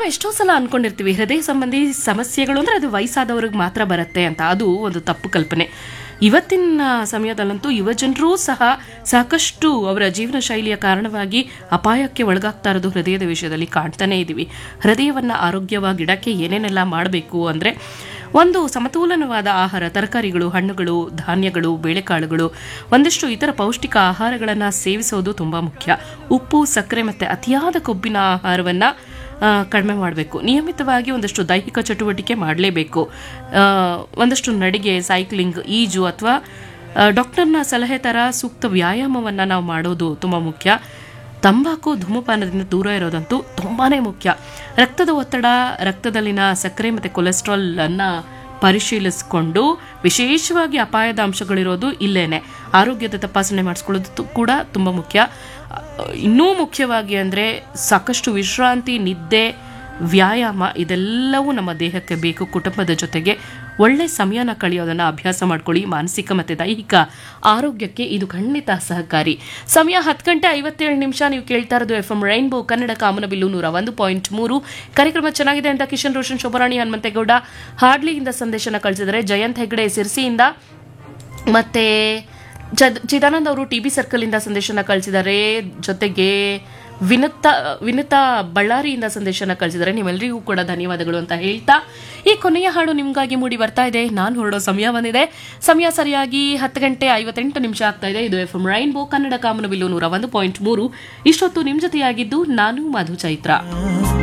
ನಾವು ಎಷ್ಟೋ ಸಲ ಅನ್ಕೊಂಡಿರ್ತೀವಿ ಹೃದಯ ಸಂಬಂಧಿ ಸಮಸ್ಯೆಗಳು ಅಂದ್ರೆ ಅದು ವಯಸ್ಸಾದವ್ರಿಗೆ ಮಾತ್ರ ಬರುತ್ತೆ ಅಂತ ಅದು ಒಂದು ತಪ್ಪು ಕಲ್ಪನೆ ಇವತ್ತಿನ ಸಮಯದಲ್ಲಂತೂ ಯುವ ಜನರೂ ಸಹ ಸಾಕಷ್ಟು ಅವರ ಜೀವನ ಶೈಲಿಯ ಕಾರಣವಾಗಿ ಅಪಾಯಕ್ಕೆ ಒಳಗಾಗ್ತಾ ಇರೋದು ಹೃದಯದ ವಿಷಯದಲ್ಲಿ ಕಾಣ್ತಾನೆ ಇದ್ದೀವಿ ಹೃದಯವನ್ನು ಆರೋಗ್ಯವಾಗಿಡಕ್ಕೆ ಏನೇನೆಲ್ಲ ಮಾಡಬೇಕು ಅಂದರೆ ಒಂದು ಸಮತೋಲನವಾದ ಆಹಾರ ತರಕಾರಿಗಳು ಹಣ್ಣುಗಳು ಧಾನ್ಯಗಳು ಬೇಳೆಕಾಳುಗಳು ಒಂದಷ್ಟು ಇತರ ಪೌಷ್ಟಿಕ ಆಹಾರಗಳನ್ನು ಸೇವಿಸೋದು ತುಂಬ ಮುಖ್ಯ ಉಪ್ಪು ಸಕ್ಕರೆ ಮತ್ತು ಅತಿಯಾದ ಕೊಬ್ಬಿನ ಆಹಾರವನ್ನು ಕಡಿಮೆ ಮಾಡಬೇಕು ನಿಯಮಿತವಾಗಿ ಒಂದಷ್ಟು ದೈಹಿಕ ಚಟುವಟಿಕೆ ಮಾಡಲೇಬೇಕು ಒಂದಷ್ಟು ನಡಿಗೆ ಸೈಕ್ಲಿಂಗ್ ಈಜು ಅಥವಾ ಡಾಕ್ಟರ್ನ ಸಲಹೆ ಥರ ಸೂಕ್ತ ವ್ಯಾಯಾಮವನ್ನು ನಾವು ಮಾಡೋದು ತುಂಬ ಮುಖ್ಯ ತಂಬಾಕು ಧೂಮಪಾನದಿಂದ ದೂರ ಇರೋದಂತೂ ತುಂಬಾ ಮುಖ್ಯ ರಕ್ತದ ಒತ್ತಡ ರಕ್ತದಲ್ಲಿನ ಸಕ್ಕರೆ ಮತ್ತು ಕೊಲೆಸ್ಟ್ರಾಲ್ ಅನ್ನ ಪರಿಶೀಲಿಸಿಕೊಂಡು ವಿಶೇಷವಾಗಿ ಅಪಾಯದ ಅಂಶಗಳಿರೋದು ಇಲ್ಲೇನೆ ಆರೋಗ್ಯದ ತಪಾಸಣೆ ಮಾಡಿಸ್ಕೊಳ್ಳೋದು ತು- ಕೂಡ ತುಂಬ ಮುಖ್ಯ ಅಹ್, ಇನ್ನೂ ಮುಖ್ಯವಾಗಿ ಅಂದರೆ ಸಾಕಷ್ಟು ವಿಶ್ರಾಂತಿ ನಿದ್ದೆ ವ್ಯಾಯಾಮ ಇದೆಲ್ಲವೂ ನಮ್ಮ ದೇಹಕ್ಕೆ ಬೇಕು ಕುಟುಂಬದ ಜೊತೆಗೆ ಒಳ್ಳೆ ಸಮಯನ ಕಳೆಯೋದನ್ನು ಅಭ್ಯಾಸ ಮಾಡ್ಕೊಳ್ಳಿ ಮಾನಸಿಕ ಮತ್ತು ದೈಹಿಕ ಆರೋಗ್ಯಕ್ಕೆ ಇದು ಖಂಡಿತ ಸಹಕಾರಿ ಸಮಯ ಹತ್ತು ಗಂಟೆ ಐವತ್ತೇಳು ನಿಮಿಷ ನೀವು ಕೇಳ್ತಾ ಇರೋದು ಎಫ್ ಎಂ ರೈನ್ಬೋ ಕನ್ನಡ ಕಾಮನಬಿಲ್ಲು ನೂರ ಒಂದು ಪಾಯಿಂಟ್ ಮೂರು ಕಾರ್ಯಕ್ರಮ ಚೆನ್ನಾಗಿದೆ ಅಂತ ಕಿಶನ್ ರೋಷನ್ ಶೋಭರಾಣಿ ಹನುಮಂತೇಗೌಡ ಹಾಡ್ಲಿಯಿಂದ ಸಂದೇಶನ ಕಳಿಸಿದರೆ ಜಯಂತ್ ಹೆಗ್ಡೆ ಸಿರ್ಸಿಯಿಂದ ಮತ್ತೆ ಚದ್- ಚಿದಾನಂದ್ ಅವರು ಟಿ ಬಿ ಸರ್ಕಲ್ ಇಂದ ಸಂದೇಶನ ಕಳಿಸಿದ್ದಾರೆ ಜೊತೆಗೆ ವಿನುತಾ ವಿನುತಾ ಬಳ್ಳಾರಿಯಿಂದ ಸಂದೇಶನ ಕಳಿಸಿದ್ದಾರೆ ನಿಮ್ಮೆಲ್ಲರಿಗೂ ಕೂಡ ಧನ್ಯವಾದಗಳು ಅಂತ ಹೇಳ್ತಾ ಈ ಕೊನೆಯ ಹಾಡು ನಿಮ್ಗಾಗಿ ಮೂಡಿ ಬರ್ತಾ ಇದೆ ನಾನು ಹೊರಡೋ ಸಮಯ ಬಂದಿದೆ ಸಮಯ ಸರಿಯಾಗಿ ಹತ್ತು ಗಂಟೆ ಐವತ್ತೆಂಟು ನಿಮಿಷ ಆಗ್ತಾ ಇದೆ ಇದು ಎಫ್ ಎಂ ರೈನ್ಬೋ ಕನ್ನಡ ಕಾಮನಬಿಲ್ಲು ನೂರ ಒಂದು ಪಾಯಿಂಟ್ ಮೂರು ಇಷ್ಟೊತ್ತು ನಿಮ್ ಜೊತೆಯಾಗಿದ್ದು ನಾನು ಮಧು ಚೈತ್ರ